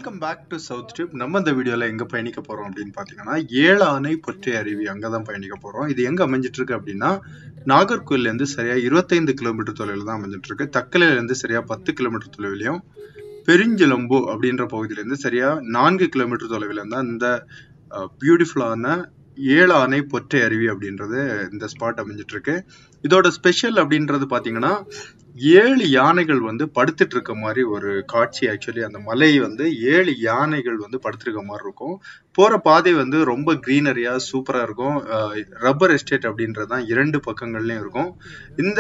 welcome back to south trip நம்ம இந்த வீடியோல எங்க பயணிக்க போறோம் அப்படின்னு பாத்தீங்கன்னா ஏழு அணை பொற்றை அருவி அங்கதான் பயணிக்க போறோம் இது எங்க அமைஞ்சிட்டு இருக்கு அப்படின்னா நாகர்கோயில்ல இருந்து சரியா இருபத்தைந்து கிலோமீட்டர் தொலைவில் தான் அமைஞ்சிட்டு இருக்கு தக்கலையில இருந்து சரியா பத்து கிலோமீட்டர் தொலைவிலையும் பெருஞ்சிலம்பு அப்படின்ற பகுதியில இருந்து சரியா நான்கு கிலோமீட்டர் தொலைவில் தான் இந்த பியூட்டிஃபுல்லான ஏழு அணை பொற்றை அருவி அப்படின்றது இந்த ஸ்பாட் அமைஞ்சிட்டு இருக்கு இதோட ஸ்பெஷல் அப்படின்றது பாத்தீங்கன்னா ஏழு யானைகள் வந்து படுத்துட்டு இருக்க மாதிரி ஒரு காட்சி ஆக்சுவலி அந்த மலை வந்து ஏழு யானைகள் வந்து படுத்திருக்க மாதிரி இருக்கும் போற பாதை வந்து ரொம்ப கிரீனரியா சூப்பரா இருக்கும் ரப்பர் எஸ்டேட் அப்படின்றது தான் இரண்டு பக்கங்கள்லயும் இருக்கும் இந்த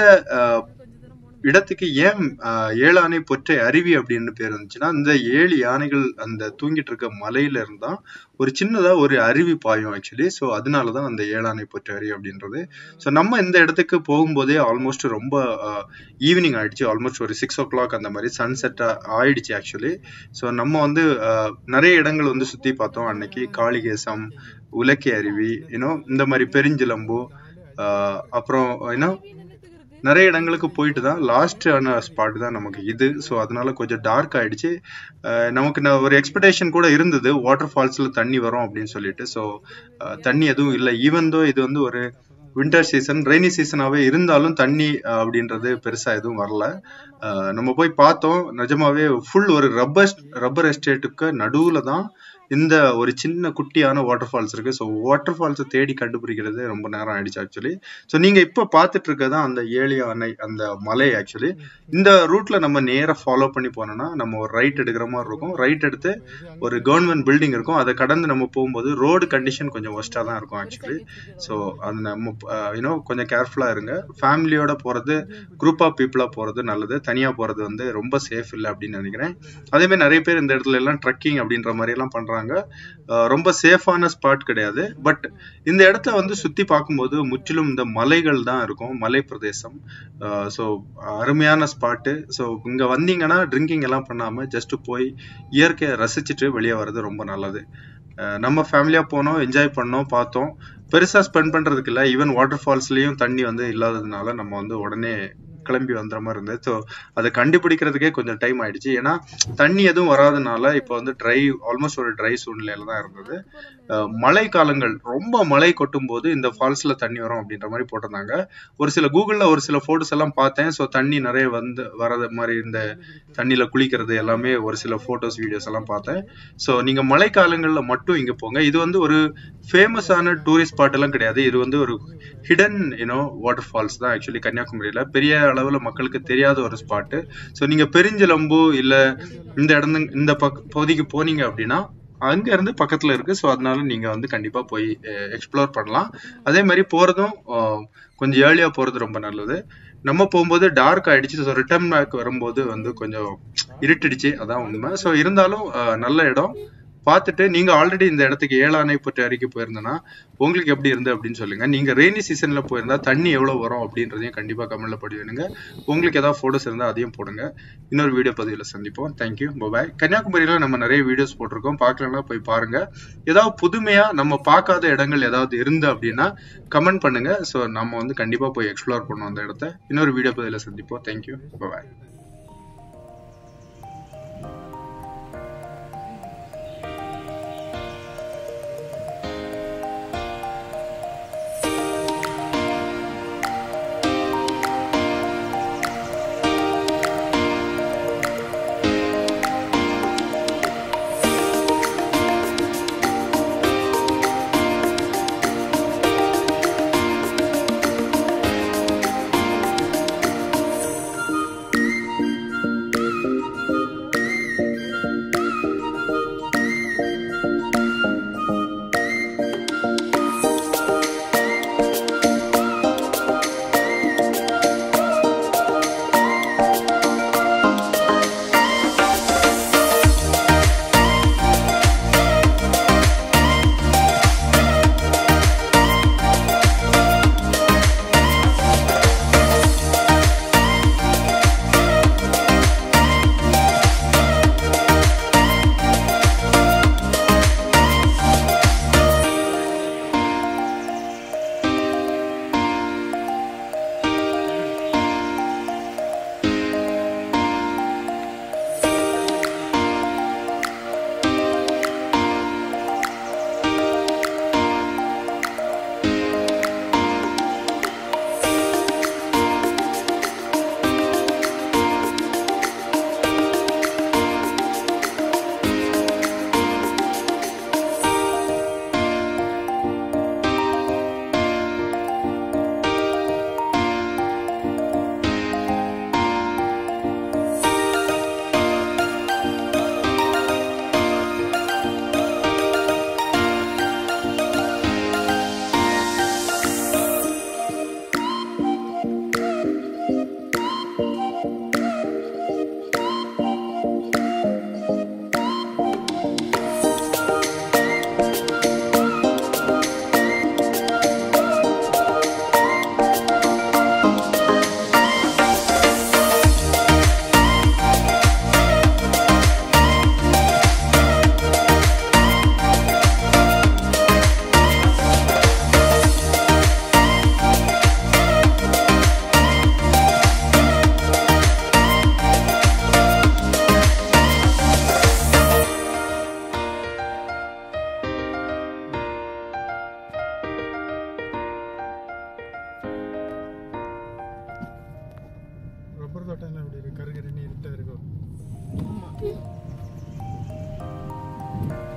இடத்துக்கு ஏன் ஏழானை பொற்றை அருவி அப்படின்னு பேர் இருந்துச்சுன்னா இந்த ஏழு யானைகள் அந்த தூங்கிட்டு இருக்க மலையில இருந்தா ஒரு சின்னதா ஒரு அருவி பாயும் ஆக்சுவலி ஸோ அதனாலதான் அந்த ஏழானை பொற்றை அருவி அப்படின்றது ஸோ நம்ம இந்த இடத்துக்கு போகும்போதே ஆல்மோஸ்ட் ரொம்ப ஈவினிங் ஆயிடுச்சு ஆல்மோஸ்ட் ஒரு சிக்ஸ் ஓ கிளாக் அந்த மாதிரி சன்செட் ஆயிடுச்சு ஆக்சுவலி ஸோ நம்ம வந்து நிறைய இடங்கள் வந்து சுத்தி பார்த்தோம் அன்னைக்கு காளிகேசம் உலக்கை அருவி யூனோ இந்த மாதிரி பெருஞ்சிலம்பு அப்புறம் யூனோ நிறைய இடங்களுக்கு போயிட்டு தான் லாஸ்டான ஸ்பாட் தான் நமக்கு இது ஸோ அதனால கொஞ்சம் டார்க் ஆயிடுச்சு நமக்கு ஒரு எக்ஸ்பெக்டேஷன் கூட இருந்தது வாட்டர் ஃபால்ஸ்ல தண்ணி வரும் அப்படின்னு சொல்லிட்டு ஸோ தண்ணி எதுவும் இல்லை ஈவன் தோ இது வந்து ஒரு வின்டர் சீசன் ரெய்னி சீசனாகவே இருந்தாலும் தண்ணி அப்படின்றது பெருசா எதுவும் வரல நம்ம போய் பார்த்தோம் நிஜமாவே ஃபுல் ஒரு ரப்பர் ரப்பர் எஸ்டேட்டுக்கு நடுவுல தான் இந்த ஒரு சின்ன குட்டியான வாட்டர் ஃபால்ஸ் இருக்கு ஸோ வாட்டர் ஃபால்ஸை தேடி கண்டுபிடிக்கிறது ரொம்ப நேரம் ஆயிடுச்சு ஆக்சுவலி ஸோ நீங்க இப்போ பார்த்துட்டு இருக்கதான் அந்த ஏழிய அணை அந்த மலை ஆக்சுவலி இந்த ரூட்ல நம்ம நேராக ஃபாலோ பண்ணி போனோம்னா நம்ம ஒரு ரைட் எடுக்கிற மாதிரி இருக்கும் ரைட் எடுத்து ஒரு கவர்மெண்ட் பில்டிங் இருக்கும் அதை கடந்து நம்ம போகும்போது ரோடு கண்டிஷன் கொஞ்சம் ஒஸ்டா தான் இருக்கும் ஆக்சுவலி ஸோ அது நம்ம யூனோ கொஞ்சம் கேர்ஃபுல்லா இருங்க ஃபேமிலியோட போறது குரூப் ஆஃப் பீப்புளா போறது நல்லது தனியா போறது வந்து ரொம்ப சேஃப் இல்லை அப்படின்னு நினைக்கிறேன் அதே மாதிரி நிறைய பேர் இந்த இடத்துல எல்லாம் ட்ரக்கிங் அப்படின்ற மாதிரி எல்லாம் பண்றாங்க ரொம்ப சேஃபான ஸ்பாட் கிடையாது பட் இந்த இடத்த வந்து சுத்தி பார்க்கும்போது முற்றிலும் இந்த மலைகள் தான் இருக்கும் மலை பிரதேசம் ஸோ அருமையான ஸ்பாட்டு ஸோ இங்க வந்தீங்கன்னா ட்ரிங்கிங் எல்லாம் பண்ணாம ஜஸ்ட் போய் இயற்கையை ரசிச்சுட்டு வெளியே வர்றது ரொம்ப நல்லது நம்ம ஃபேமிலியா போனோம் என்ஜாய் பண்ணோம் பார்த்தோம் பெருசா ஸ்பெண்ட் பண்றதுக்கு இல்லை ஈவன் வாட்டர் ஃபால்ஸ்லயும் தண்ணி வந்து இல்லாததுனால நம்ம வந்து உடனே கிளம்பி வந்துற மாதிரி இருந்தது ஸோ அதை கண்டுபிடிக்கிறதுக்கே கொஞ்சம் டைம் ஆயிடுச்சு ஏன்னா தண்ணி எதுவும் வராதனால இப்போ வந்து ட்ரை ஆல்மோஸ்ட் ஒரு ட்ரை சூழ்நிலையில தான் இருந்தது மழை காலங்கள் ரொம்ப மழை கொட்டும் போது இந்த ஃபால்ஸ்ல தண்ணி வரும் அப்படின்ற மாதிரி போட்டிருந்தாங்க ஒரு சில கூகுள்ல ஒரு சில போட்டோஸ் எல்லாம் பார்த்தேன் ஸோ தண்ணி நிறைய வந்து வரது மாதிரி இந்த தண்ணியில குளிக்கிறது எல்லாமே ஒரு சில போட்டோஸ் வீடியோஸ் எல்லாம் பார்த்தேன் ஸோ நீங்க மழை காலங்கள்ல மட்டும் இங்க போங்க இது வந்து ஒரு ஃபேமஸான டூரிஸ்ட் ஸ்பாட் எல்லாம் கிடையாது இது வந்து ஒரு ஹிடன் யூனோ வாட்டர் ஃபால்ஸ் தான் ஆக்சுவலி கன்னியாகுமரியில பெரிய அளவுல மக்களுக்கு தெரியாத ஒரு ஸ்பாட்டு ஸோ நீங்க பெருஞ்சலம்பு இல்ல இந்த இடம் இந்த பகுதிக்கு போனீங்க அப்படின்னா அங்க இருந்து பக்கத்துல இருக்கு ஸோ அதனால நீங்க வந்து கண்டிப்பா போய் எக்ஸ்ப்ளோர் பண்ணலாம் அதே மாதிரி போறதும் கொஞ்சம் ஏர்லியா போறது ரொம்ப நல்லது நம்ம போகும்போது டார்க் ஆயிடுச்சு ஸோ ரிட்டர்ன் பேக் வரும்போது வந்து கொஞ்சம் இருட்டிடுச்சு அதான் உண்மை ஸோ இருந்தாலும் நல்ல இடம் பார்த்துட்டு நீங்க ஆல்ரெடி இந்த இடத்துக்கு ஏழானை பற்றி அறிக்கை போயிருந்தேன்னா உங்களுக்கு எப்படி இருந்து அப்படின்னு சொல்லுங்க நீங்க ரெய்னி சீசன்ல போயிருந்தா தண்ணி எவ்வளவு வரும் அப்படின்றதையும் கண்டிப்பா கமெண்ட்ல படிவேனுங்க உங்களுக்கு ஏதாவது போட்டோஸ் இருந்தா அதையும் போடுங்க இன்னொரு வீடியோ பதிவில் சந்திப்போம் தேங்க்யூ பாய் கன்னியாகுமரியில நம்ம நிறைய வீடியோஸ் போட்டிருக்கோம் பார்க்கலன்னா போய் பாருங்க ஏதாவது புதுமையா நம்ம பார்க்காத இடங்கள் ஏதாவது இருந்து அப்படின்னா கமெண்ட் பண்ணுங்க ஸோ நம்ம வந்து கண்டிப்பா போய் எக்ஸ்ப்ளோர் பண்ணுவோம் அந்த இடத்த இன்னொரு வீடியோ பதிவில் சந்திப்போம் தேங்க்யூ பாய் ரப்பர் தோட்டம் எல்லாம் எப்படி இருக்கு கருகருன்னு இருட்டா இருக்கும் ஆமா